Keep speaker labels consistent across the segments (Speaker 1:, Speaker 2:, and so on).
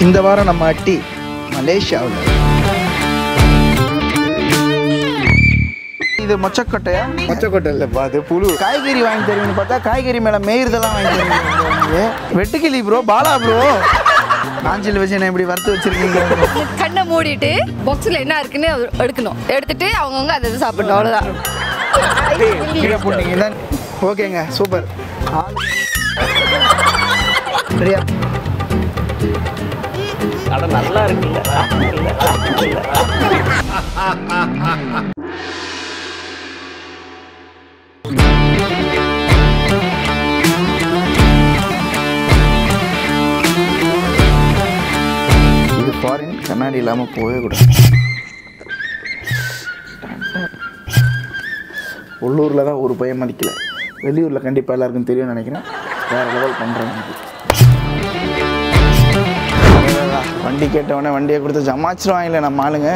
Speaker 1: இந்த வாரம் நம்ம அட்டி மலேசியாவில் இது மொச்சக்கொட்டையா
Speaker 2: மொச்சக்கொட்டை இல்லைப்பா அது புழு
Speaker 1: காய்கறி வாங்கி தருவீங்கன்னு பார்த்தா காய்கறி மேலே மேய்றதெல்லாம் வாங்கி தருவீங்க வெட்டுக்கிளி ப்ரோ பாலா ப்ரோ நாஞ்சில் வச்சு என்ன இப்படி வறுத்து வச்சிருக்கீங்க
Speaker 3: கண்ணை மூடிட்டு பாக்ஸில் என்ன இருக்குன்னு எடுக்கணும் எடுத்துட்டு அவங்கவுங்க அதை சாப்பிடணும் அவ்வளோதான்
Speaker 1: கீழே போட்டீங்க தான் ஓகேங்க சூப்பர் சரியா இது ஃபாரின் கண்ணாடி இல்லாமல் போகவே கூடாது உள்ளூரில் தான் ஒரு பையன் மதிக்கல வெளியூரில் கண்டிப்பாக எல்லாருக்கும் தெரியும்னு நினைக்கிறேன் வேறு லெவல் பண்ணுறேன் வண்டி கேட்டவொடனே வண்டியை கொடுத்து ஜமாச்சிருவாங்களே நம்ம ஆளுங்க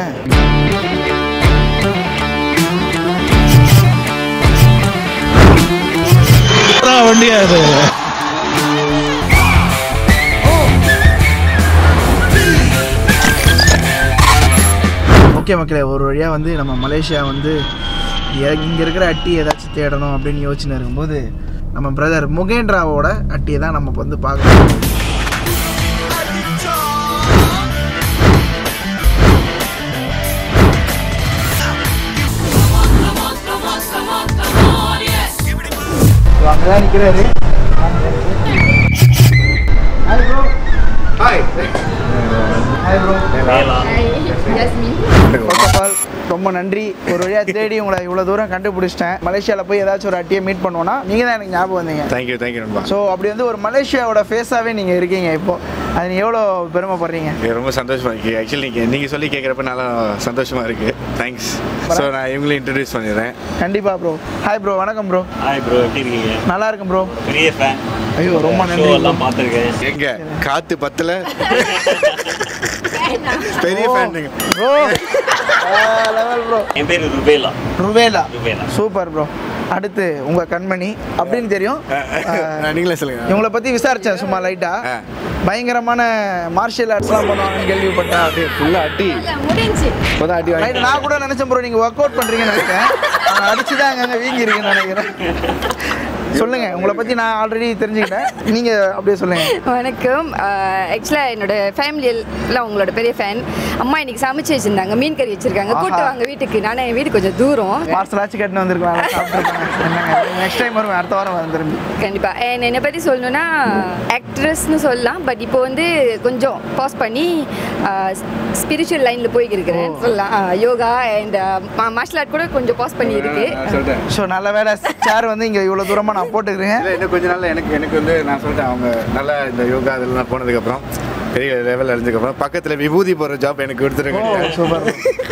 Speaker 4: வண்டியா இது
Speaker 1: ஓகே மக்களே ஒரு வழியாக வந்து நம்ம மலேசியா வந்து இங்கே இருக்கிற அட்டி ஏதாச்சும் தேடணும் அப்படின்னு யோசிச்சுன்னு இருக்கும்போது நம்ம பிரதர் முகேந்திராவோட அட்டியை தான் நம்ம இப்ப வந்து பார்க்கணும் அங்கே தான் நிற்கிறாரு hi bro
Speaker 2: hi
Speaker 1: hi bro
Speaker 3: Jasmine
Speaker 1: first of all ரொம்ப நன்றி ஒரு வழியாக தேடி உங்களை இவ்வளோ தூரம் கண்டுபிடிச்சிட்டேன் மலேசியாவில் போய் ஏதாச்சும் ஒரு அட்டியை மீட் பண்ணுவோன்னா நீங்கள் தான் எனக்கு ஞாபகம் வந்தீங்க
Speaker 2: தேங்க்யூ தேங்க்யூ நண்பா
Speaker 1: ஸோ அப்படி வந்து ஒரு மலேசியாவோட ஃபேஸாகவே நீங்கள் இருக்கீங்க இப்போ அது நீ எவ்வளோ பெருமைப்படுறீங்க
Speaker 2: எனக்கு ரொம்ப சந்தோஷமா இருக்கு ஆக்சுவலி நீங்கள் நீங்கள் சொல்லி கேட்குறப்ப நல்லா சந்தோஷமா இருக்கு தேங்க்ஸ் ஸோ நான் இவங்களையும் இன்ட்ரடியூஸ் பண்ணிடுறேன்
Speaker 1: கண்டிப்பாக ப்ரோ ஹாய் ப்ரோ வணக்கம் ப்ரோ
Speaker 5: ஹாய் ப்ரோ எப்படி இருக்கீங்க
Speaker 1: நல்லா இருக்கும் ப்ரோ
Speaker 5: பெரிய ஃபேன்
Speaker 1: ஐயோ ரொம்ப
Speaker 5: ஷோ
Speaker 1: நன்றி
Speaker 5: எல்லாம் பார்த்துருக்கேன்
Speaker 2: எங்க காத்து பத்தல பெரிய ஃபேன் நீங்க
Speaker 1: ப்ரோ லெவல் ப்ரோ
Speaker 5: என் பேர் ருபேலா
Speaker 1: ருவேலா
Speaker 5: ருபேலா
Speaker 1: சூப்பர் ப்ரோ அடுத்து உங்கள் கண்மணி அப்படின்னு தெரியும் அஹ்,
Speaker 2: நீங்களே சொல்லுங்க
Speaker 1: இவங்களை பற்றி விசாரித்தேன் சும்மா லைட்டாக
Speaker 2: ஆ. பயங்கரமான
Speaker 1: பயங்கரமான மார்ஷியல் ஆர்ட்ஸ்லாம் பண்ணுவாங்கன்னு கேள்விப்பட்டேன்
Speaker 2: அப்படியே ஃபுல்லாக அட்டி
Speaker 3: முடிஞ்சு
Speaker 2: இப்போதான் அடி
Speaker 1: ரைட்
Speaker 2: வாங்கி
Speaker 1: நான் கூட நினைச்சேன் ப்ரோ நீங்க ஒர்க் அவுட் பண்றீங்கன்னு நினைச்சேன் நான் அடிச்சு தான் அங்கங்க வீங்கி இருக்குன்னு நினைக்கிறேன் சொல்லுங்க உங்களை பத்தி நான் ஆல்ரெடி தெரிஞ்சுக்கிட்டேன் நீங்க அப்படியே சொல்லுங்க
Speaker 3: வணக்கம் ஆக்சுவலாக என்னோட ஃபேமிலியில் உங்களோட பெரிய ஃபேன் அம்மா இன்னைக்கு சமைச்சு வச்சிருந்தாங்க மீன் கறி வச்சிருக்காங்க
Speaker 1: ஆஹா.
Speaker 3: கூட்டு வாங்க வீட்டுக்கு நானே என் வீடு கொஞ்சம் தூரம்
Speaker 1: பார்சல் ஆச்சு கட்டினு வந்திருக்கலாம் சாப்பிட்டுருக்காங்க என்னங்க நெக்ஸ்ட் டைம் வருவேன் அடுத்த வாரம் வந்து திரும்பி
Speaker 3: கண்டிப்பா And என்னை பற்றி சொல்லணும்னா ஆக்ட்ரஸ்னு சொல்லலாம் பட் இப்போ வந்து கொஞ்சம் பாஸ் பண்ணி ஸ்பிரிச்சுவல் லைனில் போய்க்கிறேன் சொல்லலாம் யோகா அண்ட் மார்ஷல் ஆர்ட் கூட கொஞ்சம் பாஸ் பண்ணி இருக்கு
Speaker 2: நான் சொல்லிட்டேன்
Speaker 1: ஸோ நல்ல வேலை சேர் வந்து இங்க இவ்வளவு தூரமா நான் போட்டுக்கிறேன்
Speaker 2: இல்லை இன்னும் கொஞ்ச நாள்ல எனக்கு எனக்கு வந்து நான் சொல்லிட்டேன் அவங்க நல்லா இந்த யோகா இதெல்லாம் போனதுக்கப்புறம் பெரிய லெவல் அடைஞ்சதுக்கப்புறம் பக்கத்தில் விபூதி போடுற ஜாப் எனக்கு கொடுத்துருங்க
Speaker 1: சூப்பர்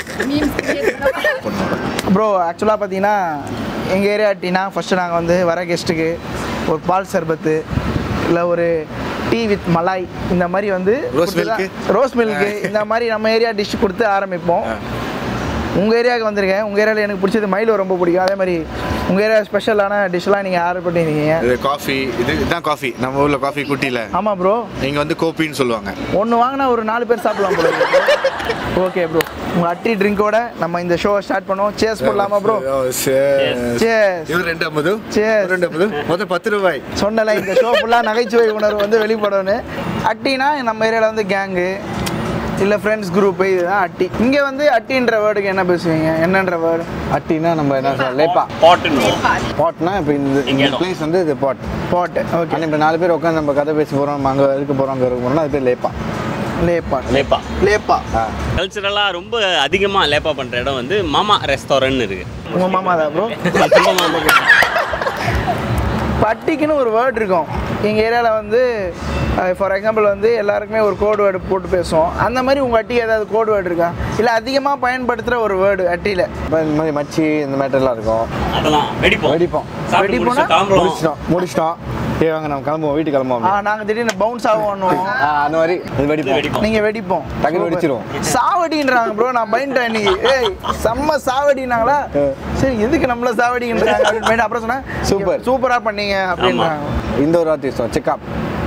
Speaker 1: ப்ரோ ஆக்சுவலாக பார்த்தீங்கன்னா எங்கள் ஏரியா டீனா ஃபஸ்ட்டு நாங்கள் வந்து வர கெஸ்ட்டுக்கு ஒரு பால் சர்பத்து இல்லை ஒரு டீ வித் மலாய் இந்த மாதிரி வந்து
Speaker 2: Rose milk?
Speaker 1: ரோஸ் மில்க்கு இந்த மாதிரி நம்ம ஏரியா டிஷ் கொடுத்து ஆரம்பிப்போம் உங்கள் ஏரியாவுக்கு வந்திருக்கேன் உங்கள் ஏரியாவில் எனக்கு பிடிச்சது மயிலோ ரொம்ப பிடிக்கும் அதே மாதிரி உங்கள் ஏரியா ஸ்பெஷலான டிஷ்லாம் நீங்கள் ஆர்டர் பண்ணியிருக்கீங்க
Speaker 2: இது காஃபி இது இதுதான் காஃபி நம்ம ஊரில் காஃபி குட்டியில்
Speaker 1: ஆமாம் ப்ரோ
Speaker 2: இங்கே வந்து கோப்பின்னு சொல்லுவாங்க
Speaker 1: ஒன்று வாங்கினா ஒரு நாலு பேர் சாப்பிடலாம் ப்ரோ ஓகே ப்ரோ உங்கள் அட்டி ட்ரிங்கோட நம்ம இந்த ஷோவை ஸ்டார்ட் பண்ணுவோம் சேஸ் போடலாமா ப்ரோ
Speaker 2: ஓ, சரி.
Speaker 1: சேஸ்
Speaker 2: இவர் ரெண்டு ஐம்பது
Speaker 1: Cheers.
Speaker 2: இவர் ரெண்டு ஐம்பது மொத்தம் பத்து ரூபாய்
Speaker 1: சொன்னல இந்த ஷோ ஃபுல்லாக நகைச்சுவை உணர்வு வந்து வெளிப்படணும் அட்டினா நம்ம ஏரியாவில் வந்து கேங்கு இல்லை ஃப்ரெண்ட்ஸ் குரூப் இதுதான் அட்டி இங்கே வந்து அட்டின்ற வேர்டுக்கு என்ன பேசுவீங்க என்னன்ற வேர்டு
Speaker 6: அட்டினா நம்ம என்ன சொல்ல லேப்பா
Speaker 5: பாட்டுன்னு
Speaker 6: பாட்னா இப்போ இந்த
Speaker 5: இங்க
Speaker 6: இந்த
Speaker 5: இடம்.
Speaker 6: பிளேஸ் வந்து இது பாட்
Speaker 1: பாட்டு ஓகே
Speaker 6: ஆனால் இப்போ நாலு பேர் உட்காந்து நம்ம கதை பேச போகிறோம் நம்ம அங்கே இருக்க போகிறோம் அங்கே இருக்க போகிறோம்னா அது பேர் லேப்பா
Speaker 1: லேப்பா
Speaker 5: லேப்பா
Speaker 1: லேப்பா
Speaker 5: கல்ச்சரலாக ரொம்ப அதிகமாக லேப்பா பண்ணுற இடம் வந்து மாமா ரெஸ்டாரண்ட் இருக்கு
Speaker 1: உங்கள் மாமா தான் ப்ரோ
Speaker 5: சும்மா மாமா
Speaker 1: பட்டிக்குன்னு ஒரு வேர்டு இருக்கும் எங்கள் ஏரியாவில் வந்து ஃபார் எக்ஸாம்பிள் வந்து எல்லாருக்குமே ஒரு கோடு வேர்டு போட்டு பேசுவோம் அந்த மாதிரி உங்கள் அட்டி ஏதாவது கோடு வேர்டு இருக்கா இல்லை அதிகமாக பயன்படுத்துகிற ஒரு வேர்டு அட்டியில்
Speaker 6: இப்போ இந்த மாதிரி மச்சி இந்த மேட்டர்லாம் இருக்கும்
Speaker 5: அதெல்லாம் வெடிப்போம்
Speaker 6: வெடிப்போம்
Speaker 5: சாப்பிட்டு
Speaker 1: வெடிப்போம்னா?
Speaker 5: முடிச்சு கிளம்புறோம்
Speaker 6: முடிச்சிட்டோம் முடிச்சிட்டோம் ஏ வாங்க நம்ம கிளம்புவோம் வீட்டுக்கு கிளம்புவோம்
Speaker 1: ஆ
Speaker 6: அப்படி.
Speaker 1: நாங்கள் திடீர்னு பவுன்ஸ் ஆகுவோம்
Speaker 6: ஆ, அந்த மாதிரி இது வெடிப்போம்
Speaker 5: வெடிப்போம்
Speaker 1: நீங்க வெடிப்போம்
Speaker 6: டக்குனு வெடிச்சிருவோம்.
Speaker 1: சாவடின்றாங்க ப்ரோ நான் பயந்துட்டேன் இன்னைக்கு ஏய் செம்ம சாவடினாங்களா சரி எதுக்கு நம்மள சாவடின்றாங்க அப்படின்னு பயந்து அப்புறம் சொன்னா
Speaker 6: Super.
Speaker 1: சூப்பரா பண்ணீங்க அப்படின்றாங்க
Speaker 6: இந்த ஒரு வார்த்தை யூஸ் செக்அப்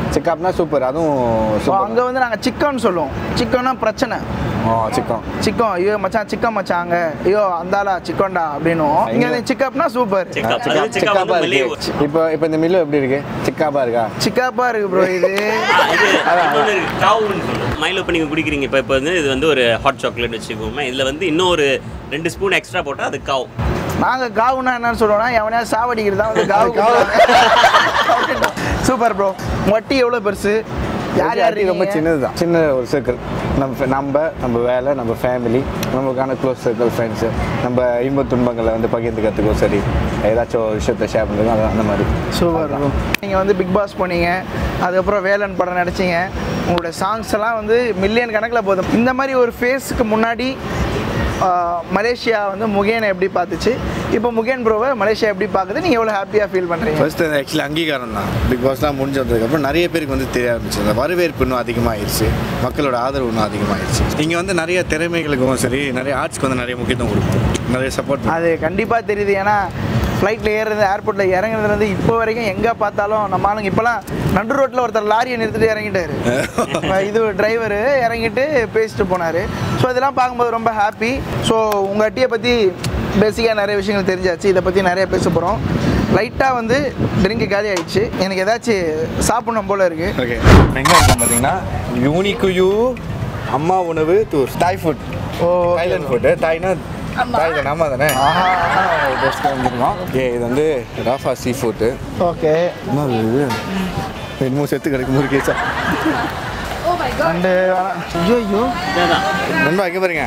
Speaker 6: சிக்காப்னா சூப்பர் அதுவும்
Speaker 1: ஸோ
Speaker 6: சூப்பர்
Speaker 1: அங்கே வந்து நாங்கள் சிக்கன் சொல்லுவோம் சிக்கன்னா பிரச்சனை
Speaker 6: ஓ சிக்கம்
Speaker 1: சிக்கன் ஐயோ மச்சான் சிக்கன் மச்சாங்க ஐயோ அந்தாளா சிக்கன்டா அப்படின்னும் இங்கே வந்து சிக்கப்னா சூப்பர்
Speaker 5: செக்கப்
Speaker 6: சிக்கா
Speaker 5: அதாவது செக்கப்
Speaker 6: சிக்காப்பா
Speaker 5: வந்து வெளியே
Speaker 6: இருக்கு இப்போ இப்போ இந்த மில்லு எப்படி இருக்கு சிக்காப்பா இருக்கா
Speaker 1: சிக்காப்பா இருக்கு ப்ரோ இது
Speaker 5: இது இன்னொன்னு இருக்கு, காவுன்னு சொல்லுவோம் மைலோ இப்போ நீங்கள் குடிக்கிறீங்க இப்போ இப்போ வந்து இது வந்து ஒரு ஹாட் சாக்லேட் வச்சுக்கோமே இதில் வந்து இன்னும் ஒரு ரெண்டு ஸ்பூன் எக்ஸ்ட்ரா போட்டால் அது காவ்
Speaker 1: நாங்கள் காவுனா என்னன்னு சொல்லுவோம்னா எவனையா சாவடிக்கிறது தான் வந்து காவு சூப்பர் ப்ரோ வட்டி எவ்வளோ பெருசு யார் யார்
Speaker 6: ரொம்ப
Speaker 1: ரொம்ப சின்ன
Speaker 6: சின்னதுதான் சின்ன ஒரு சர்க்கிள் நம்ம நம்ம நம்ம வேலை நம்ம ஃபேமிலி நமக்கான க்ளோஸ் சர்க்கிள் ஃப்ரெண்ட்ஸு நம்ம இன்ப துன்பங்களை வந்து பகிர்ந்துக்கிறதுக்கும் சரி ஏதாச்சும் ஒரு விஷயத்தை ஷேர் பண்ணுறதுக்கும் அது அந்த மாதிரி
Speaker 1: சூப்பர் ப்ரோ நீங்கள் வந்து பிக் பாஸ் போனீங்க அதுக்கப்புறம் வேலன் படம் நடிச்சீங்க உங்களோட சாங்ஸ் எல்லாம் வந்து மில்லியன் கணக்கில் போதும் இந்த மாதிரி ஒரு ஃபேஸுக்கு முன்னாடி ஆஹ், மலேசியா வந்து முகேனை எப்படி பார்த்துச்சு இப்போ முகேன் ப்ரோவை மலேசியா எப்படி பார்க்குது நீங்கள் எவ்வளோ ஹாப்பியாக ஃபீல் பண்ணுறீங்க
Speaker 2: ஃபர்ஸ்ட் ஆக்சுவலி அங்கீகாரம் தான் பிக் பாஸ்லாம் முடிஞ்சு வந்ததுக்கப்புறம் நிறைய பேருக்கு வந்து தெரிய ஆரம்பிச்சு அந்த வரவேற்பு இன்னும் அதிகமாகிடுச்சு மக்களோட ஆதரவு இன்னும் அதிகமாகிடுச்சு இங்கே வந்து நிறைய திறமைகளுக்கும் சரி நிறைய ஆர்ட்ஸ்க்கு வந்து நிறைய முக்கியத்துவம் கொடுப்போம் நிறைய சப்போர்ட்
Speaker 1: அது கண்டிப்பாக தெரியுது ஏன்னா ஃப்ளைட்டில் ஏறுறது ஏர்போர்ட்டில் இறங்குறதுலேருந்து இப்போ வரைக்கும் எங்கே பார்த்தாலும் நம்ம ஆளுங்க இப்போலாம் நடு ரோட்டில் ஒருத்தர் லாரியை நிறுத்திட்டு இறங்கிட்டாரு இது டிரைவரு இறங்கிட்டு பேசிட்டு போனார் ஸோ இதெல்லாம் பார்க்கும்போது ரொம்ப ஹாப்பி ஸோ உங்கள் அட்டியை பற்றி பேசிக்காக நிறைய விஷயங்கள் தெரிஞ்சாச்சு இதை பற்றி நிறைய பேச போகிறோம் லைட்டாக வந்து ட்ரிங்க் காலி ஆயிடுச்சு எனக்கு ஏதாச்சும் சாப்பிடணும் போல இருக்குது
Speaker 2: ஓகே எங்கே இருக்கோம் பார்த்தீங்கன்னா யூனிக்குயூ அம்மா உணவு டூர் தாய் ஃபுட்
Speaker 1: ஓ
Speaker 2: தாய்லாந்து ஃபுட்டு தாய்னா தாய் தானே அம்மா தானே பெஸ்ட் வந்துருக்கோம் ஓகே இது வந்து ராஃபா சீ ஃபுட்டு
Speaker 1: ஓகே
Speaker 2: என்ன இது என்னமோ செத்து கிடக்கு முறு கேச்சா
Speaker 1: அண்டு ஐயோ ஐயோ
Speaker 2: நண்பா இங்கே பாருங்க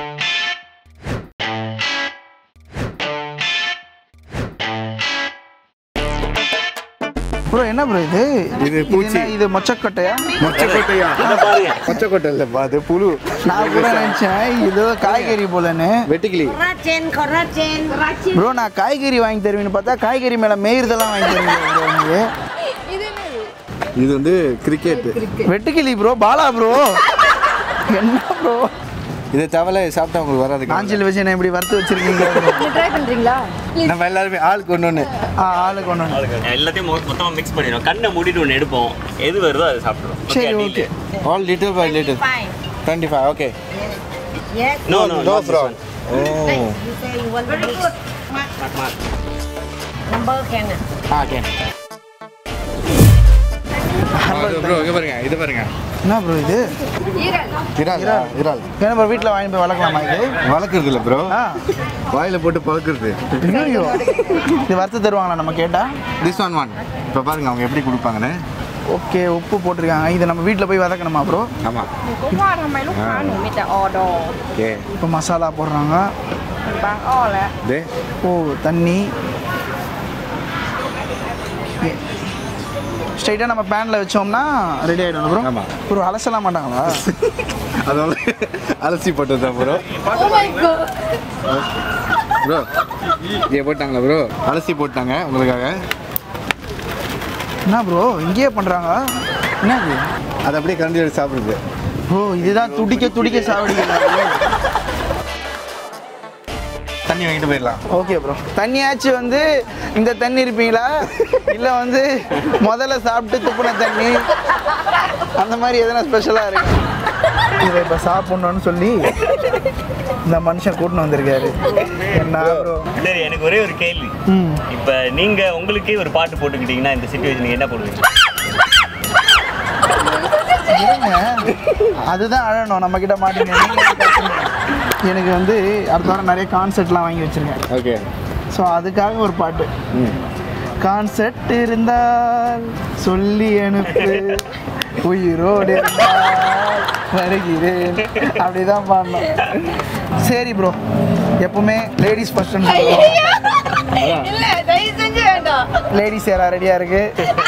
Speaker 1: ப்ரோ என்ன ப்ரோ இது
Speaker 2: இது பூச்சி.
Speaker 1: என்ன, இது மொச்சக்கொட்டையா
Speaker 2: மொச்சக்கொட்டையா மொச்சக்கொட்டை இல்லைப்பா அது புழு
Speaker 1: நான் கூட நினச்சேன் இது காய்கறி போலன்னு
Speaker 2: வெட்டுக்கிளி
Speaker 7: Korajen, korajen.
Speaker 1: ப்ரோ நான் காய்கறி வாங்கி தருவேன்னு பார்த்தா காய்கறி மேலே மேய்றதெல்லாம் வாங்கி தருவீங்க
Speaker 2: இது வந்து கிரிக்கெட்
Speaker 1: வெட்டுக்கிளி ப்ரோ பாலா ப்ரோ என்ன ப்ரோ
Speaker 2: இதை தவளை சாப்பிட்டா உங்களுக்கு வராது
Speaker 1: காஞ்சில் வச்சு என்ன இப்படி வறுத்து வச்சிருக்கீங்க
Speaker 3: ட்ரை பண்ணுறீங்களா
Speaker 2: நம்ம எல்லாருமே ஆளுக்கு ஒன்று ஒன்று
Speaker 1: ஆ ஆளுக்கு ஒன்று
Speaker 5: எல்லாத்தையும் மொ- மொத்தமா மிக்ஸ் பண்ணிடுவோம் கண்ணை மூடிட்டு ஒன்று எடுப்போம் எது வருதோ அதை சாப்பிடுவோம்
Speaker 1: சரி okay
Speaker 2: all little by little
Speaker 7: Fine.
Speaker 2: Twenty five okay
Speaker 7: Yes.
Speaker 5: No no
Speaker 2: no bro oh
Speaker 7: You say you want to mix. Number can.
Speaker 2: ஆ ஓகே ப்ரோ இங்கே பாருங்க இது பாருங்க
Speaker 1: என்ன ப்ரோ இது
Speaker 2: இறால் இறால்
Speaker 1: என்ன ப்ரோ வீட்டில் வாங்கி போய் வளர்க்கலாமா இது
Speaker 2: வளர்க்குறது இல்லை ப்ரோ
Speaker 1: ஆ
Speaker 2: வாயில் போட்டு பழக்கிறது
Speaker 1: ஐயோ இது வறுத்து தருவாங்களா நம்ம கேட்டால்
Speaker 2: திஸ் ஒன் ஒன் இப்போ பாருங்க அவங்க எப்படி கொடுப்பாங்கன்னு
Speaker 1: ஓகே உப்பு போட்டிருக்காங்க இதை நம்ம வீட்டில் போய் வதக்கணுமா ப்ரோ
Speaker 2: ஆமாம்
Speaker 7: ผมว่าทำไมลูกค้าหนูมีแต่ออดอ
Speaker 2: ஓகே
Speaker 1: இப்போ மசாலா போடுறாங்க
Speaker 7: บางอ้อแล้ว
Speaker 2: இது
Speaker 1: ஓ தண்ணி ஸ்ட்ரைட்டாக நம்ம பேனில் வச்சோம்னா ரெடி ஆகிடும் ப்ரோ
Speaker 2: ஆமா.
Speaker 1: ப்ரோ அலசலாம் மாட்டாங்களா
Speaker 2: அதனால அலசி போட்டது தான் bro
Speaker 3: oh my god
Speaker 2: bro இங்கே போட்டாங்களா ப்ரோ அலசி போட்டாங்க உங்களுக்காக
Speaker 1: என்ன ப்ரோ இங்கேயே பண்ணுறாங்க என்ன இது
Speaker 2: அதை அப்படியே கரண்டி எடுத்து சாப்பிடுது
Speaker 1: ப்ரோ இதுதான் துடிக்க துடிக்க சாவடிக்கிறாங்க
Speaker 2: தண்ணி வாங்கிட்டு போயிடலாம்
Speaker 1: ஓகே ப்ரோ தண்ணியாச்சும் வந்து இந்த தண்ணி இருப்பீங்களா இல்லை வந்து முதல்ல சாப்பிட்டு துப்புன தண்ணி அந்த மாதிரி எதனா ஸ்பெஷலாக இருக்கு இதை இப்போ சாப்பிட்ணுன்னு சொல்லி இந்த மனுஷன் கூட்டின்னு வந்திருக்காரு என்ன ப்ரோ
Speaker 5: சரி எனக்கு ஒரே ஒரு கேள்வி
Speaker 1: ம்
Speaker 5: இப்போ நீங்க உங்களுக்கே ஒரு பாட்டு போட்டுக்கிட்டீங்கன்னா இந்த சுச்சுவேஷனுக்கு என்ன போடுவீங்க
Speaker 1: இருங்க. அதுதான் அழணும் நம்ம கிட்ட மாட்டீங்க நீங்க கத்துங்க. எனக்கு வந்து அடுத்த வாரம் நிறைய கான்செர்ட்லாம் வாங்கி வச்சிருக்கேன்
Speaker 2: ஓகே
Speaker 1: ஸோ அதுக்காக ஒரு பாட்டு கான்செர்ட் இருந்தால் சொல்லி அனுப்பு உயிரோடு இருந்தால் வருகிறேன் அப்படிதான் பாடணும் சரி ப்ரோ எப்பவுமே லேடிஸ் ஃபர்ஸ்ட்
Speaker 3: இல்ல தயவு செஞ்சு வேண்டாம்
Speaker 1: லேடிஸ் யாரா ரெடியா இருக்கு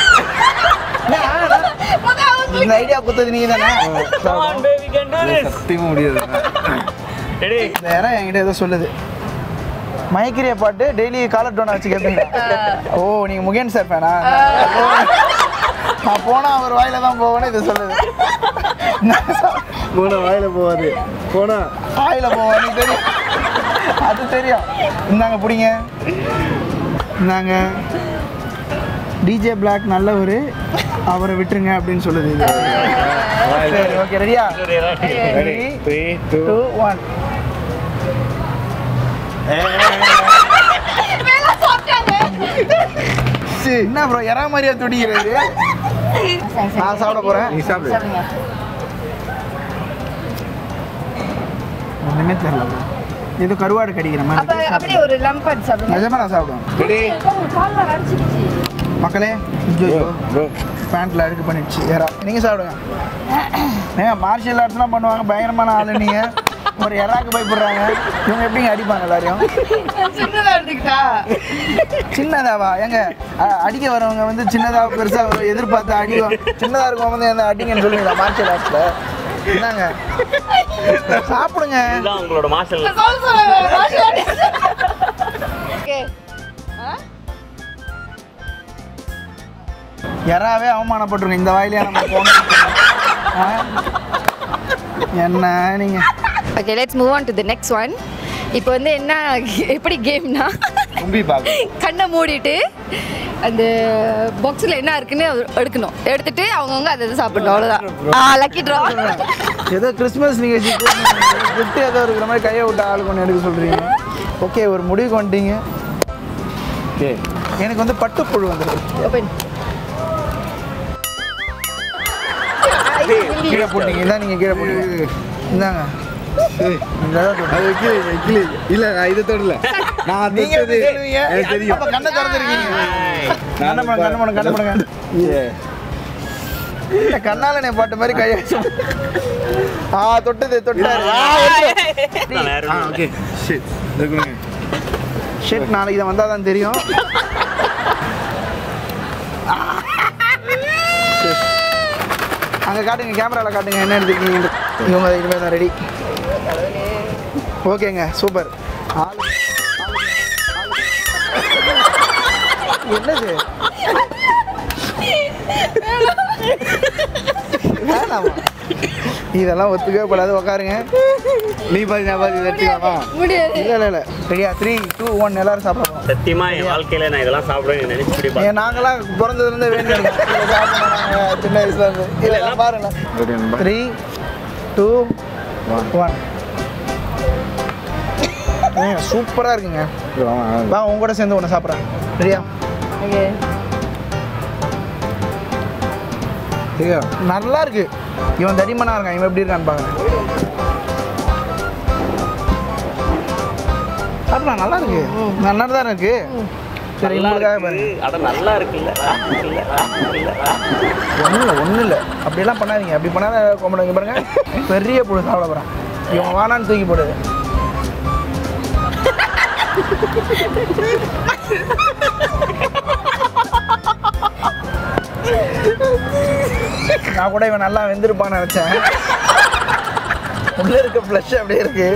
Speaker 1: இந்த ஐடியா கொடுத்தது நீங்க தானே
Speaker 2: சத்தியமாக முடியாது
Speaker 1: இந்த இடம் என்கிட்ட ஏதோ சொல்லுது மயக்கிரிய பாட்டு டெய்லி காலர் டோனை வச்சு கேட்பீங்க ஓ நீங்க முகேன் சார் ஃபேனா நான் போனா அவர் வாயில தான் போவேன்னு இது சொல்லுது
Speaker 2: போனா வாயில போகாது போனா
Speaker 1: வாயில போவேன்னு தெரியும் அது தெரியும் இந்தாங்க பிடிங்க இந்தாங்க டிஜே பிளாக் நல்லவர் அவரை விட்டுருங்க அப்படின்னு சொல்லுது இது. சரி ஓகே ரெடியா ready
Speaker 6: three two
Speaker 1: two one என்ன ப்ரோ எறா மாதிரியா துடிக்கிறது நான் சாப்பிட போறேன்
Speaker 6: நீ சாப்பிடு
Speaker 1: ஒண்ணுமே தெரியல bro. ஏதோ கருவாடு கடிக்கிற
Speaker 3: அப்ப
Speaker 1: மாதிரி
Speaker 3: அப்படியே ஒரு லம்பட் சாப்பிடுங்க
Speaker 1: நிஜமா நான் சாப்பிடுவேன்
Speaker 6: ரெடி
Speaker 3: கால்ல அடிச்சிடுச்சு
Speaker 1: மக்களே
Speaker 6: ப்ரோ
Speaker 1: பேண்ட்ல அழுக்கு பண்ணிடுச்சு எறா நீங்க சாப்பிடுங்க ஏங்க மார்ஷியல் ஆர்ட்ஸ்லாம் பண்ணுவாங்க பயங்கரமான ஆளு நீங்க ஒரு எறாக்கு பயப்படுறாங்க இவங்க எப்படிங்க அடிப்பாங்க எல்லாரையும்
Speaker 3: சின்னதா எடுத்துக்கிட்டா
Speaker 1: சின்னதாவா ஏங்க அ- அடிக்க வரவங்க வந்து சின்னதா பெருசா எதிர்பார்த்து அடி சின்னதா இருக்கவங்க வந்து என்ன அடிங்கன்னு சொல்லுவீங்களா மார்ஷியல் ஆர்ட்ஸ்ல என்னங்க சாப்பிடுங்க
Speaker 5: இதுதான் உங்களோட மார்ஷல்
Speaker 3: ஓகே
Speaker 1: யாராவே அவமானப்பட்டுருங்க இந்த வாயிலே நம்ம போகணும் ஆ? என்ன நீங்க
Speaker 3: okay let's move on to the next one இப்போ வந்து என்ன எப்படி கேம்னா
Speaker 6: கும்பி பாக்கு
Speaker 3: கண்ணை மூடிட்டு அந்த பாக்ஸில் என்ன இருக்குன்னு எடுக்கணும் எடுத்துட்டு அவங்கவுங்க அதை அதை சாப்பிடணும் அவ்வளோதான் ஆ லக்கி ட்ரா
Speaker 1: ஏதோ கிறிஸ்மஸ் நிகழ்ச்சி கிஃப்ட் ஏதோ இருக்கிற மாதிரி கையை விட்டு ஆளுக்கு ஒன்று எடுக்க சொல்றீங்க ஓகே ஒரு முடிவுக்கு வந்துட்டீங்க
Speaker 6: ஓகே
Speaker 1: எனக்கு வந்து பட்டுப்புழு வந்துருக்கு
Speaker 3: ஓப்பன்
Speaker 1: கீழே போட்டீங்க இதான் நீங்கள் கீழே போட்டீங்க இந்தாங்க இங்கதான் தொட்டு.
Speaker 6: அது கீழே கீழே இல்ல நான் இதை தொடல நான்
Speaker 1: நீங்க எப்படி
Speaker 6: தொட்டது
Speaker 1: சொல்லுவீங்க?
Speaker 6: எனக்கு தெரியும்
Speaker 1: அப்ப கண்ணை திறந்துருக்கீங்க கண்ணை பண்ணுங்க கண்ணை பண்ணுங்க கண்ணை பண்ணுங்க
Speaker 6: Yeah.
Speaker 1: இல்ல, கண்ணால நீ பாட்டு மாதிரி கையை வச்சு ஆ தொட்டது தொட்டாரு
Speaker 6: ஆ ஓகே ஷிட் இதுக்குங்க
Speaker 1: ஷிட் நாளைக்கு இதை வந்தால் தான் தெரியும் அங்கே காட்டுங்க கேமராவில் காட்டுங்க என்ன எடுத்துருக்கீங்க இவங்க இனிமேல் தான் ரெடி ஓகேங்க சூப்பர் ஆளு ஆளு- என்னது வேணாமா இதெல்லாம் ஒத்துக்கவே கூடாது உட்காருங்க
Speaker 6: நீ பாதி நான் பாதி எடுத்துக்கலாமா
Speaker 3: முடியாது
Speaker 1: இல்லை இல்லை இல்லை ரெடியா த்ரீ டூ ஒன் எல்லாரும் சாப்பிடணும்
Speaker 5: சத்தியமா என் வாழ்க்கையில நான் இதெல்லாம் சாப்பிடுவேன் நினைச்சு இப்படி
Speaker 1: ஏன் நாங்களாம் பிறந்ததுலேருந்தே வேண்டியிருக்கோம் இதை சாப்பிடணும் நாங்கள் சின்ன வயசுல இருந்து இல்லை எல்லாம் பாருங்களேன்
Speaker 6: ரெடி நண்பா
Speaker 1: த்ரீ டூ ஒன் ஏங்க சூப்பராக இருக்குங்க வா உங்க கூட சேர்ந்து ஒன்று சாப்பிட்றேன் சரியா
Speaker 3: ஓகே
Speaker 6: சரியா
Speaker 1: நல்லா இருக்கு இவன் தடிமனா இருக்கான் இவன் எப்படி இருக்கான்னு பாருங்க சாப்பிடலாம் நல்லா இருக்கு நல்லா தான் இருக்கு சரி உங்களுக்காக பாருங்க
Speaker 5: அட நல்லா இருக்குல்ல
Speaker 1: ஒன்றும் இல்லை ஒன்றும் இல்லை அப்படியெல்லாம் பண்ணாதீங்க அப்படி பண்ணாத கும்பிடுங்க பாருங்க பெரிய புழு சாப்பிட போகிறான் இவன் வானான்னு தூக்கி போடுது நான் கூட இவன் நல்லா வெந்திருப்பான்னு நினச்சேன் உள்ள இருக்க ஃப்ளஷ் அப்படியே இருக்கு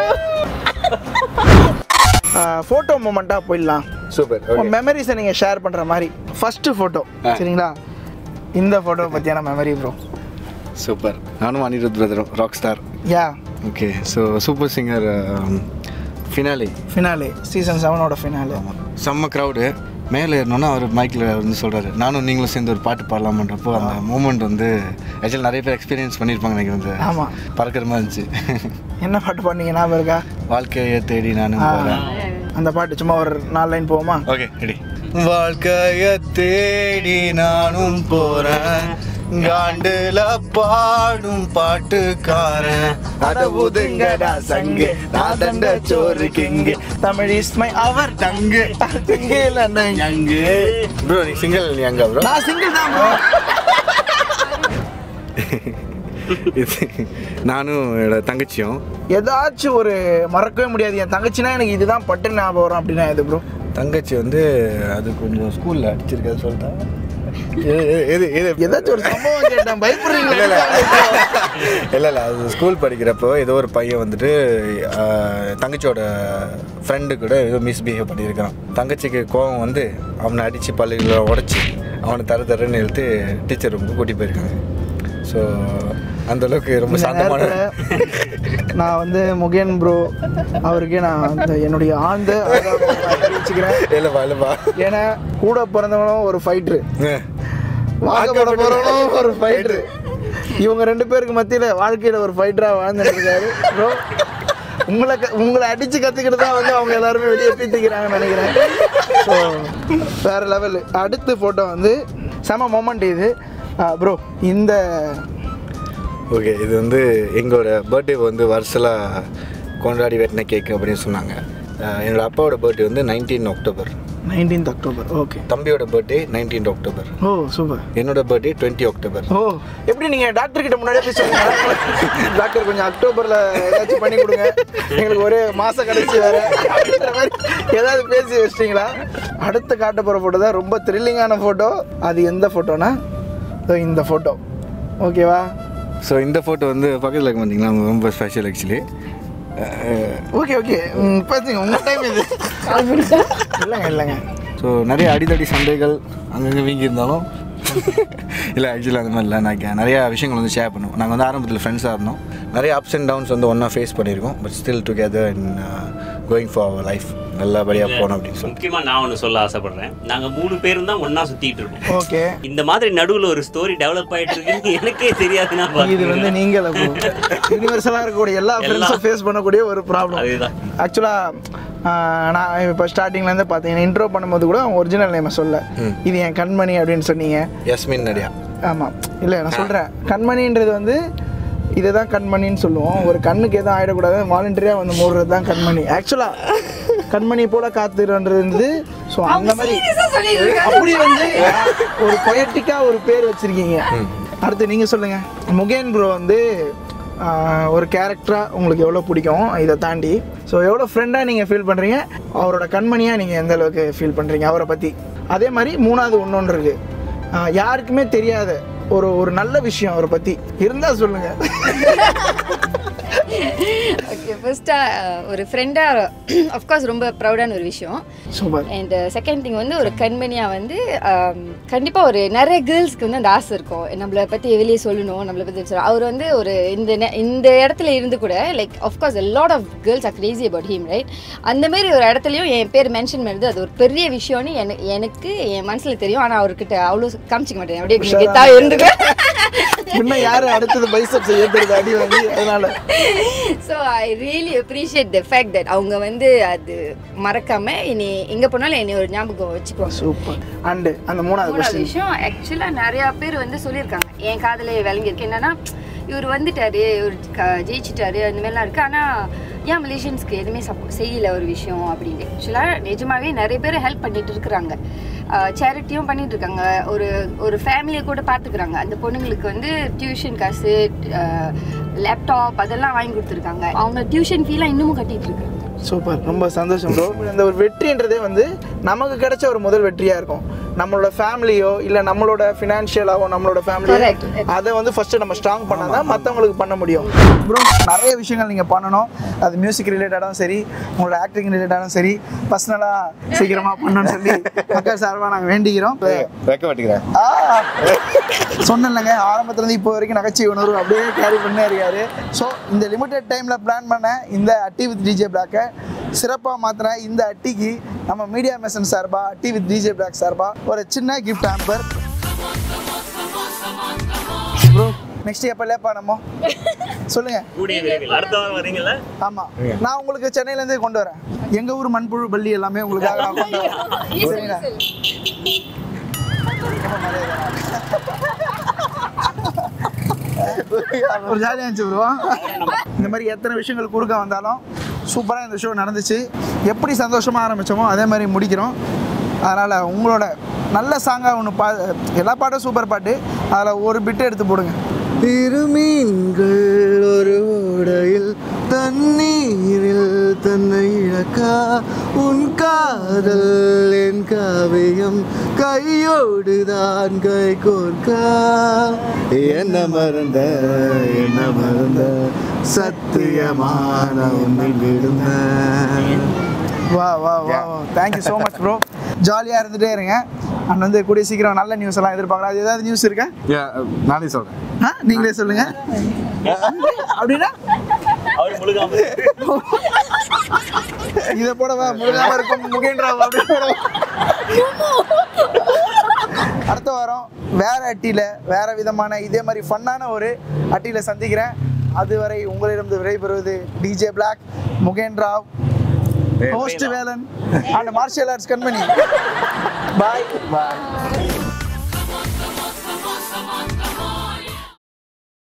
Speaker 1: ஃபோட்டோ மூமெண்ட்டாக போயிடலாம்
Speaker 6: சூப்பர்
Speaker 1: உங்கள் மெமரிஸை நீங்கள் ஷேர் பண்ணுற மாதிரி ஃபஸ்ட்டு ஃபோட்டோ
Speaker 6: ஆ.
Speaker 1: சரிங்களா இந்த ஃபோட்டோ பற்றியான மெமரி ப்ரோ
Speaker 6: சூப்பர் நானும் அனிருத் பிரதரும் rock star
Speaker 1: yeah
Speaker 6: okay so super singer finale
Speaker 1: finale season செவனோட ஃபினாலே
Speaker 6: செம்ம க்ரௌடு மேலே ஏறணும்னா அவர் மைக்கில் வந்து சொல்கிறாரு நானும் நீங்களும் சேர்ந்து ஒரு பாட்டு பாடலாமன்றப்போ அந்த மூமெண்ட் வந்து ஆக்சுவலி நிறைய பேர் எக்ஸ்பீரியன்ஸ் பண்ணியிருப்பாங்க நினைக்கிறேன் வந்து
Speaker 1: ஆமா.
Speaker 6: பறக்கிற மாதிரி இருந்துச்சு
Speaker 1: என்ன பாட்டு பாடுனீங்க ஞாபகம் இருக்கா
Speaker 6: வாழ்க்கையை தேடி நானும்
Speaker 1: ஆ,
Speaker 6: போகிறேன்
Speaker 1: அந்த பாட்டு சும்மா ஒரு நாலு லைன் போவோமா
Speaker 6: ஓகே ரெடி வாழ்க்கைய தேடி நானும் போறேன் காண்டுல பாடும் பாட்டுக்காரன் அட ஒதுங்கடா சங்கு நான் தண்ட சோறு king
Speaker 1: Tamil is my our
Speaker 6: tongue
Speaker 1: single
Speaker 6: young bro நீ சிங்கிள் நீ அங்க ப்ரோ
Speaker 1: நான் சிங்கிள் தான் bro.
Speaker 6: இது நானும் என்னோட தங்கச்சியும்
Speaker 1: ஏதாச்சும் ஒரு மறக்கவே முடியாது என் தங்கச்சினா எனக்கு இதுதான் பட்டு ஞாபகம் வரும் அப்படின்னா எது ப்ரோ
Speaker 6: தங்கச்சி வந்து அது கொஞ்சம் ஸ்கூல்ல அடிச்சிருக்கது சொல்லிட்டா எது எது
Speaker 1: ஏதாச்சும் ஒரு சம்பவம் கேட்டேன்
Speaker 6: இல்ல,
Speaker 1: பயப்படுறீங்களா
Speaker 6: இல்ல. இல்ல இல்ல அது ஸ்கூல் படிக்கிறப்போ ஏதோ ஒரு பையன் வந்துட்டு ஆஹ், தங்கச்சியோட ஃப்ரெண்டு கூட ஏதோ மிஸ்பிஹேவ் பண்ணியிருக்கான் தங்கச்சிக்கு கோவம் வந்து அவனை அடித்து பல்லுகளை உடச்சி அவனை தர தரன்னு இழுத்து டீச்சர் ரூமுக்கு கூட்டி போயிருக்காங்க ஸோ அந்த அளவுக்கு ரொம்ப
Speaker 1: இந்த
Speaker 6: சாந்தமான
Speaker 1: நேரத்துல நான் வந்து முகேன் ப்ரோ அவருக்கே நான் அந்த என்னுடைய ஆழ்ந்த ஆதரவை வச்சுக்கிறேன்
Speaker 6: இல்லைப்பா இல்லைப்பா
Speaker 1: ஏன்னா கூட பிறந்தவனும் ஒரு ஃபைட்ரு வாக்கப்பட போறவனும் ஒரு ஃபைட்டர் இவங்க ரெண்டு பேருக்கு மத்தியில வாழ்க்கையில ஒரு ஃபைட்டரா வாழ்ந்துட்டு இருக்காரு ப்ரோ உங்களை க- உங்களை அடிச்சு கத்துக்கிட்டு தான் வந்து அவங்க எல்லாருமே வெளியே பீத்திக்கிறாங்கன்னு நினைக்கிறேன் ஸோ வேற லெவல் அடுத்த போட்டோ வந்து செம மொமெண்ட் இது ப்ரோ இந்த
Speaker 6: ஓகே இது வந்து எங்களோட பர்த்டே வந்து வருஷலாக கொண்டாடி வெட்டின கேக் அப்படின்னு சொன்னாங்க அஹ் என்னோட அப்பாவோட பர்த்டே வந்து nineteen October
Speaker 1: nineteenth October okay
Speaker 6: தம்பியோட birthday nineteen October
Speaker 1: oh super
Speaker 6: என்னோட பர்த்டே டுவெண்ட்டி அக்டோபர்
Speaker 1: ஓ எப்படி நீங்க டாக்டர் கிட்ட முன்னாடியே போய் சொல்லுங்க டாக்டர் கொஞ்சம் அக்டோபர்ல ஏதாச்சும் பண்ணி கொடுங்க எங்களுக்கு ஒரே மாசம் கழிச்சு வேற அப்படின்ற மாதிரி ஏதாவது பேசி வச்சிட்டீங்களா அடுத்து காட்ட போற போட்டோ தான் ரொம்ப த்ரில்லிங்கான போட்டோ அது எந்த போட்டோனா இந்த போட்டோ ஓகேவா
Speaker 6: ஸோ இந்த ஃபோட்டோ வந்து பக்கத்தில் இருக்க மாட்டிங்களா ரொம்ப ஸ்பெஷல் ஆக்சுவலி
Speaker 1: ஓகே ஓகே பேசுங்க உங்க டைம் இது இல்லைங்க இல்லைங்க
Speaker 6: ஸோ நிறைய அடிதடி சண்டைகள் அங்கங்கே வீங்கி இருந்தாலும் இல்லை ஆக்சுவலாக அந்த மாதிரி இல்லை நான் நிறையா விஷயங்கள் வந்து ஷேர் பண்ணுவோம் நாங்கள் வந்து ஆரம்பத்தில் ஃப்ரெண்ட்ஸாக இருந்தோம் நிறைய அப்ஸ் அண்ட் டவுன்ஸ் வந்து ஒன்றா ஃபேஸ் பண்ணியிருக்கோம் but still together and going for our life நல்லபடியாக போகணும் அப்படின்னு சொல்லி
Speaker 5: முக்கியமா நான் ஒன்று சொல்ல ஆசைப்படுறேன் நாங்க மூணு பேரும் தான் ஒண்ணா சுத்திட்டு இருக்கோம்
Speaker 1: ஓகே
Speaker 5: இந்த மாதிரி நடுவுல ஒரு ஸ்டோரி டெவலப் ஆயிட்டு இருக்குன்னு எனக்கே தெரியாதுன்னா
Speaker 1: இது வந்து நீங்கள் யூனிவர்சலாக இருக்கக்கூடிய எல்லா ஃப்ரெண்ட்ஸும் ஃபேஸ் பண்ணக்கூடிய ஒரு ப்ராப்ளம்
Speaker 5: அதுதான்
Speaker 1: ஆக்சுவலாக நான் இப்போ ஸ்டார்டிங்லேருந்து பார்த்தீங்கன்னா இன்ட்ரோ பண்ணும்போது கூட அவங்க ஒரிஜினல் நேமை சொல்ல இது என் கண்மணி அப்படின்னு சொன்னீங்க
Speaker 6: யஸ்மின் நடியா
Speaker 1: ஆமாம் இல்லை நான் சொல்கிறேன் கண்மணின்றது வந்து இதை தான் கண்மணின்னு சொல்லுவோம் ஒரு கண்ணுக்கு எதுவும் ஆகிடக்கூடாது வாலண்டரியாக வந்து மூடுறது தான் கண்மணி ஆக்சுவலாக கண்மணி போல காத்துறன்றது ஸோ அந்த மாதிரி அப்படி வந்து ஒரு பொயட்டிக்காக ஒரு பேர் வச்சுருக்கீங்க அடுத்து நீங்கள் சொல்லுங்கள் முகேன் ப்ரோ வந்து ஆஹ், ஒரு கேரக்டராக உங்களுக்கு எவ்வளோ பிடிக்கும் இதை தாண்டி ஸோ எவ்வளோ ஃப்ரெண்டாக நீங்கள் ஃபீல் பண்ணுறீங்க அவரோட கண்மணியாக நீங்கள் எந்த அளவுக்கு ஃபீல் பண்ணுறீங்க அவரை பற்றி அதே மாதிரி மூணாவது ஒன்று இருக்குது ஆஹ் யாருக்குமே தெரியாத ஒரு ஒரு நல்ல விஷயம் அவரை பற்றி இருந்தால் சொல்லுங்க
Speaker 3: ஓகே ஃபர்ஸ்ட்டாக ஒரு ஃப்ரெண்டாக அஃப்கோர்ஸ் ரொம்ப ப்ரௌடான ஒரு விஷயம்
Speaker 1: சூப்பர்
Speaker 3: அண்ட் செகண்ட் திங் வந்து ஒரு கண்மணியாக வந்து கண்டிப்பாக ஒரு நிறைய கேர்ள்ஸ்க்கு வந்து அந்த ஆசை இருக்கும் நம்மளை பற்றி வெளியே சொல்லணும் நம்மளை பற்றி சொல்லணும் அவர் வந்து ஒரு இந்த நெ- இந்த இடத்துல இருந்து கூட like of course lot of girls are crazy about him right அந்த மாதிரி ஒரு இடத்துலையும் என் பேர் மென்ஷன் பண்ணுறது அது ஒரு பெரிய விஷயம்னு எனக்கு எனக்கு என் மனசில் தெரியும் ஆனால் அவர்கிட்ட அவ்வளோ காமிச்சிக்க மாட்டேன் அப்படியே கெத்தாக இருந்துக்குவேன்
Speaker 1: இன்னும் யார் அடுத்தது பைசப்ஸ் ஏற்றுறது அடி வாங்கி அதனால
Speaker 3: so I really appreciate the fact that அவங்க வந்து அது மறக்காம இனி எங்கே போனாலும் என்னை ஒரு ஞாபகம் வச்சுக்குவாங்க
Speaker 1: சூப்பர் அண்டு அந்த மூணாவது
Speaker 3: மூணாவது
Speaker 1: கொஸ்டின்
Speaker 3: விஷயம் ஆக்சுவலாக நிறையா பேர் வந்து சொல்லியிருக்காங்க என் காதலே விளங்கியிருக்கு என்னன்னா இவர் வந்துட்டாரு இவர் க- ஜெயிச்சிட்டாரு அந்த மாதிரிலாம் இருக்கு ஆனால் ஏன் மலேசியன்ஸ்க்கு எதுவுமே சப்போ செய்யல ஒரு விஷயம் அப்படின்னு ஆக்சுவலாக நிஜமாவே நிறைய பேர் ஹெல்ப் பண்ணிட்டு இருக்கிறாங்க சேரிட்டியும் பண்ணிட்டு இருக்காங்க ஒரு ஒரு ஃபேமிலியை கூட பார்த்துக்கிறாங்க அந்த பொண்ணுங்களுக்கு வந்து டியூஷன் காசு லேப்டாப் அதெல்லாம் வாங்கி கொடுத்துருக்காங்க அவங்க டியூஷன் ஃபீலாம் இன்னமும் கட்டிட்டு இருக்காங்க
Speaker 1: சூப்பர் ரொம்ப சந்தோஷம் ப்ரோ இந்த ஒரு வெற்றின்றதே வந்து நமக்கு கிடைச்ச ஒரு முதல் வெற்றியாக இருக்கும் நம்மளோட ஃபேமிலியோ இல்லை நம்மளோட ஃபினான்ஷியலாவோ நம்மளோட ஃபேமிலியோ
Speaker 3: Correct.
Speaker 1: அதை வந்து ஃபஸ்ட்டு நம்ம ஸ்ட்ராங் பண்ணால் தான் மற்றவங்களுக்கு பண்ண முடியும் ப்ரோ நிறைய விஷயங்கள் நீங்கள் பண்ணணும் அது மியூசிக் ரிலேட்டடாகவும் சரி உங்களோட ஆக்டிங் ரிலேட்டடாகவும் சரி பர்சனலாக சீக்கிரமாக பண்ணணும்னு சொல்லி மக்கள் சார்பாக நாங்கள் வேண்டிக்கிறோம்
Speaker 6: வெக்க மாட்டேங்கிறேன்
Speaker 1: ஆ சொன்னேன்லங்க ஆரம்பத்துல இருந்து இப்போ வரைக்கும் நகைச்சுவை உணர்வு அப்படியே கேரி பண்ணே இருக்காரு ஸோ இந்த லிமிடெட் டைமில் பிளான் பண்ண இந்த அட்டி வித் டிஜே பிளாக்கை சிறப்பாக மாற்றின இந்த அட்டிக்கு நம்ம மீடியா மெசன் சார்பா அட்டி வித் டிஜே பிளாக் சார்பா ஒரு சின்ன கிஃப்ட் ஆம்பர் ப்ரோ நெக்ஸ்ட் எப்போ லேப்பா நம்ம சொல்லுங்க
Speaker 5: கூடிய விரைவில் அடுத்த வாரம் வரீங்களா
Speaker 1: ஆமா நான் உங்களுக்கு சென்னையில இருந்தே கொண்டு வரேன் எங்க ஊர் மண்புழு பள்ளி எல்லாமே உங்களுக்காக நான் கொண்டு வரேன் சரிங்களா ஒரு ஜாலியாக இருந்துச்சு ப்ரோ இந்த மாதிரி எத்தனை விஷயங்கள் குறுக்க வந்தாலும் சூப்பராக இந்த ஷோ நடந்துச்சு எப்படி சந்தோஷமாக ஆரம்பித்தோமோ அதே மாதிரி முடிக்கிறோம் அதனால் உங்களோட நல்ல சாங்காக ஒன்று பா எல்லா பாட்டும் சூப்பர் பாட்டு அதில் ஒரு பிட்டு எடுத்து போடுங்க
Speaker 6: திருமீன்கள் ஒரு ஓடையில் தண்ணீரில் தன்னை இழக்கா உன் காதல் என் காவியம் கையோடுதான் கை கோர்க்கா என்ன மறந்த என்ன மறந்த சத்தியமான உன்னை விடுந்த
Speaker 1: வா வா வா வா தேங்க்யூ ஸோ மச் ப்ரோ ஜாலியாக இருந்துகிட்டே இருங்க அண்ட் வந்து கூடிய சீக்கிரம் நல்ல நியூஸ் எல்லாம் எதிர்பார்க்கலாம் அது ஏதாவது நியூஸ் இருக்கா
Speaker 6: நானே சொல்கிறேன்
Speaker 1: ஆ நீங்களே சொல்லுங்க அப்படின்னா
Speaker 5: அவர் முழுகாம
Speaker 1: இதை போடவா முழுகாம இருக்கும் முகேந்திரா அப்படி போடவா அடுத்த வாரம் வேற அட்டியில் வேற விதமான இதே மாதிரி ஃபன்னான ஒரு அட்டியில் சந்திக்கிறேன் அதுவரை உங்களிடம் விடைபெறுவது DJ Black Mugen Rao host Velan and martial arts company bye bye